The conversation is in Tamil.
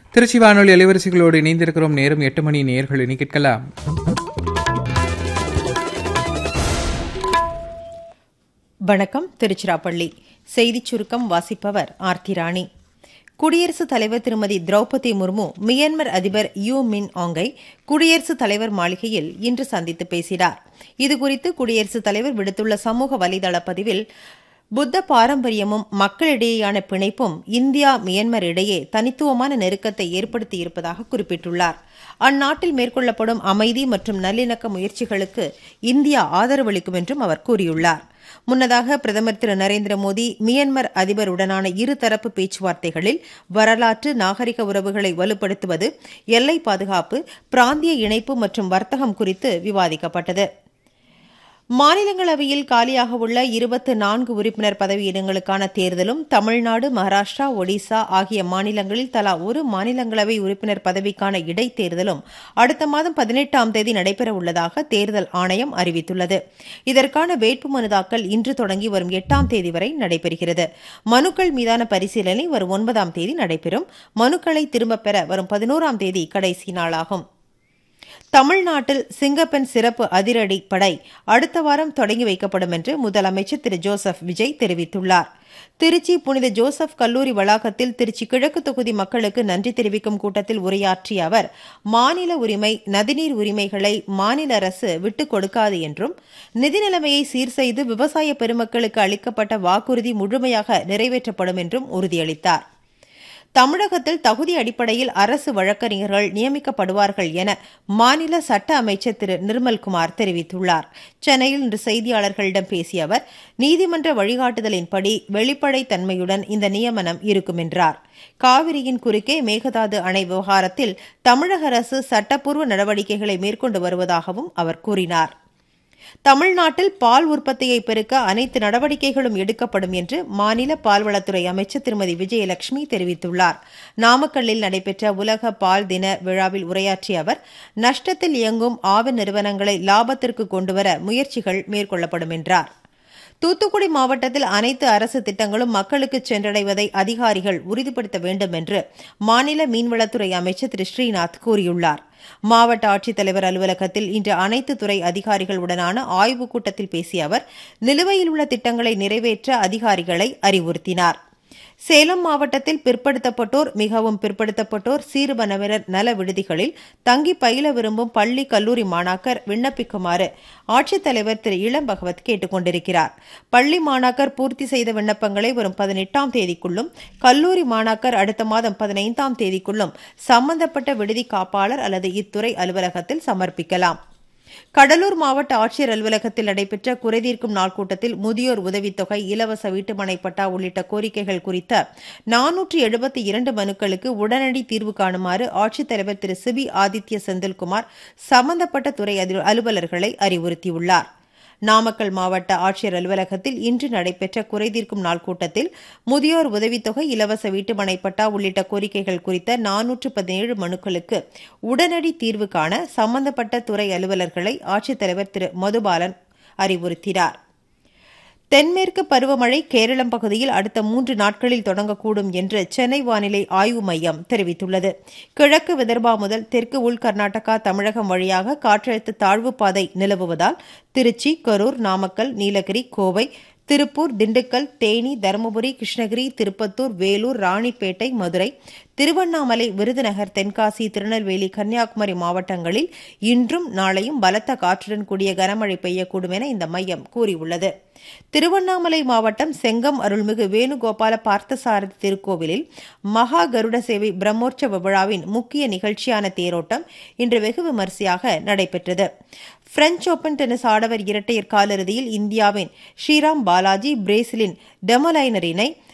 திருச்சி வானொலி அலைவரிசைகளோடு இணைந்திருக்கிறோம் நேரம் எட்டு மணி நேர்கள் இனி கேட்கலாம் வணக்கம் திருச்சிராப்பள்ளி செய்திச் சுருக்கம் வாசிப்பவர் ஆர்த்தி ராணி குடியரசுத் தலைவர் திருமதி திரௌபதி முர்மு மியான்மர் அதிபர் யூ மின் ஆங்கை குடியரசுத் தலைவர் மாளிகையில் இன்று சந்தித்து பேசினார் இதுகுறித்து குடியரசுத் தலைவர் விடுத்துள்ள சமூக வலைதள பதிவில் புத்த பாரம்பரியமும் மக்களிடையேயான பிணைப்பும் இந்தியா மியான்மர் இடையே தனித்துவமான நெருக்கத்தை ஏற்படுத்தியிருப்பதாக குறிப்பிட்டுள்ளார் அந்நாட்டில் மேற்கொள்ளப்படும் அமைதி மற்றும் நல்லிணக்க முயற்சிகளுக்கு இந்தியா ஆதரவளிக்கும் என்றும் அவர் கூறியுள்ளார் முன்னதாக பிரதமர் திரு நரேந்திர மோடி மியான்மர் அதிபருடனான இருதரப்பு பேச்சுவார்த்தைகளில் வரலாற்று நாகரிக உறவுகளை வலுப்படுத்துவது எல்லை பாதுகாப்பு பிராந்திய இணைப்பு மற்றும் வர்த்தகம் குறித்து விவாதிக்கப்பட்டது மாநிலங்களவையில் காலியாக உள்ள இருபத்து நான்கு உறுப்பினர் பதவியிடங்களுக்கான தேர்தலும் தமிழ்நாடு மகாராஷ்டிரா ஒடிசா ஆகிய மாநிலங்களில் தலா ஒரு மாநிலங்களவை உறுப்பினர் பதவிக்கான இடைத்தேர்தலும் அடுத்த மாதம் பதினெட்டாம் தேதி நடைபெற உள்ளதாக தேர்தல் ஆணையம் அறிவித்துள்ளது இதற்கான வேட்புமனு தாக்கல் இன்று தொடங்கி வரும் எட்டாம் தேதி வரை நடைபெறுகிறது மனுக்கள் மீதான பரிசீலனை வரும் ஒன்பதாம் தேதி நடைபெறும் மனுக்களை திரும்பப் பெற வரும் பதினோராம் தேதி கடைசி நாளாகும் தமிழ்நாட்டில் சிங்கப்பெண் சிறப்பு அதிரடி படை அடுத்த வாரம் தொடங்கி வைக்கப்படும் என்று முதலமைச்சர் திரு ஜோசப் விஜய் தெரிவித்துள்ளார் திருச்சி புனித ஜோசப் கல்லூரி வளாகத்தில் திருச்சி கிழக்கு தொகுதி மக்களுக்கு நன்றி தெரிவிக்கும் கூட்டத்தில் உரையாற்றிய அவர் மாநில உரிமை நதிநீர் உரிமைகளை மாநில அரசு விட்டுக் கொடுக்காது என்றும் நிதி நிலைமையை சீர் செய்து விவசாய பெருமக்களுக்கு அளிக்கப்பட்ட வாக்குறுதி முழுமையாக நிறைவேற்றப்படும் என்றும் உறுதியளித்தார் தமிழகத்தில் தகுதி அடிப்படையில் அரசு வழக்கறிஞர்கள் நியமிக்கப்படுவார்கள் என மாநில சட்ட அமைச்சர் திரு நிர்மல்குமார் தெரிவித்துள்ளார் சென்னையில் இன்று செய்தியாளர்களிடம் பேசிய அவர் நீதிமன்ற வழிகாட்டுதலின்படி வெளிப்படைத் தன்மையுடன் இந்த நியமனம் இருக்கும் என்றார் காவிரியின் குறுக்கே மேகதாது அணை விவகாரத்தில் தமிழக அரசு சட்டப்பூர்வ நடவடிக்கைகளை மேற்கொண்டு வருவதாகவும் அவர் கூறினார் தமிழ்நாட்டில் பால் உற்பத்தியை பெருக்க அனைத்து நடவடிக்கைகளும் எடுக்கப்படும் என்று மாநில பால்வளத்துறை அமைச்சர் திருமதி விஜயலட்சுமி தெரிவித்துள்ளார் நாமக்கல்லில் நடைபெற்ற உலக பால் தின விழாவில் உரையாற்றிய அவர் நஷ்டத்தில் இயங்கும் ஆவின் நிறுவனங்களை லாபத்திற்கு கொண்டுவர முயற்சிகள் மேற்கொள்ளப்படும் என்றார் தூத்துக்குடி மாவட்டத்தில் அனைத்து அரசு திட்டங்களும் மக்களுக்கு சென்றடைவதை அதிகாரிகள் உறுதிப்படுத்த வேண்டும் என்று மாநில மீன்வளத்துறை அமைச்சர் திரு ஸ்ரீநாத் கூறியுள்ளார் மாவட்ட ஆட்சித்தலைவர் அலுவலகத்தில் இன்று அனைத்து துறை அதிகாரிகளுடனான ஆய்வுக் கூட்டத்தில் பேசிய அவர் நிலுவையில் உள்ள திட்டங்களை நிறைவேற்ற அதிகாரிகளை அறிவுறுத்தினார் சேலம் மாவட்டத்தில் பிற்படுத்தப்பட்டோர் மிகவும் பிற்படுத்தப்பட்டோர் சீர்பனவினர் நல விடுதிகளில் தங்கி பயில விரும்பும் பள்ளி கல்லூரி மாணாக்கர் விண்ணப்பிக்குமாறு ஆட்சித்தலைவர் திரு இளம் பகவத் கேட்டுக் கொண்டிருக்கிறார் பள்ளி மாணாக்கர் பூர்த்தி செய்த விண்ணப்பங்களை வரும் பதினெட்டாம் தேதிக்குள்ளும் கல்லூரி மாணாக்கர் அடுத்த மாதம் பதினைந்தாம் தேதிக்குள்ளும் சம்பந்தப்பட்ட விடுதி காப்பாளர் அல்லது இத்துறை அலுவலகத்தில் சமர்ப்பிக்கலாம் கடலூர் மாவட்ட ஆட்சியர் அலுவலகத்தில் நடைபெற்ற குறைதீர்க்கும் நாள் கூட்டத்தில் முதியோர் உதவித்தொகை இலவச வீட்டுமனை பட்டா உள்ளிட்ட கோரிக்கைகள் குறித்த நானூற்று எழுபத்தி இரண்டு மனுக்களுக்கு உடனடி தீர்வு காணுமாறு ஆட்சித்தலைவர் திரு சிபி ஆதித்ய செந்தில்குமார் சம்பந்தப்பட்ட துறை அலுவலர்களை அறிவுறுத்தியுள்ளார் நாமக்கல் மாவட்ட ஆட்சியர் அலுவலகத்தில் இன்று நடைபெற்ற குறைதீர்க்கும் நாள் கூட்டத்தில் முதியோர் உதவித்தொகை இலவச வீட்டுமனை பட்டா உள்ளிட்ட கோரிக்கைகள் குறித்த நானூற்று பதினேழு மனுக்களுக்கு உடனடி தீர்வு காண சம்பந்தப்பட்ட துறை அலுவலர்களை ஆட்சித்தலைவர் திரு மதுபாலன் அறிவுறுத்தினார் தென்மேற்கு பருவமழை கேரளம் பகுதியில் அடுத்த மூன்று நாட்களில் தொடங்கக்கூடும் என்று சென்னை வானிலை ஆய்வு மையம் தெரிவித்துள்ளது கிழக்கு விதர்பா முதல் தெற்கு உள் கர்நாடகா தமிழகம் வழியாக காற்றழுத்த தாழ்வு பாதை நிலவுவதால் திருச்சி கரூர் நாமக்கல் நீலகிரி கோவை திருப்பூர் திண்டுக்கல் தேனி தருமபுரி கிருஷ்ணகிரி திருப்பத்தூர் வேலூர் ராணிப்பேட்டை மதுரை திருவண்ணாமலை விருதுநகர் தென்காசி திருநெல்வேலி கன்னியாகுமரி மாவட்டங்களில் இன்றும் நாளையும் பலத்த காற்றுடன் கூடிய கனமழை பெய்யக்கூடும் என இந்த மையம் கூறியுள்ளது திருவண்ணாமலை மாவட்டம் செங்கம் அருள்மிகு வேணுகோபால பார்த்தசாரதி திருக்கோவிலில் மகா கருட சேவை பிரம்மோற்சவ விழாவின் முக்கிய நிகழ்ச்சியான தேரோட்டம் இன்று வெகு விமரிசையாக நடைபெற்றது பிரெஞ்ச் ஓபன் டென்னிஸ் ஆடவர் இரட்டையர் காலிறுதியில் இந்தியாவின் ஸ்ரீராம் பாலாஜி பிரேசிலின் டெமலைனர் இணை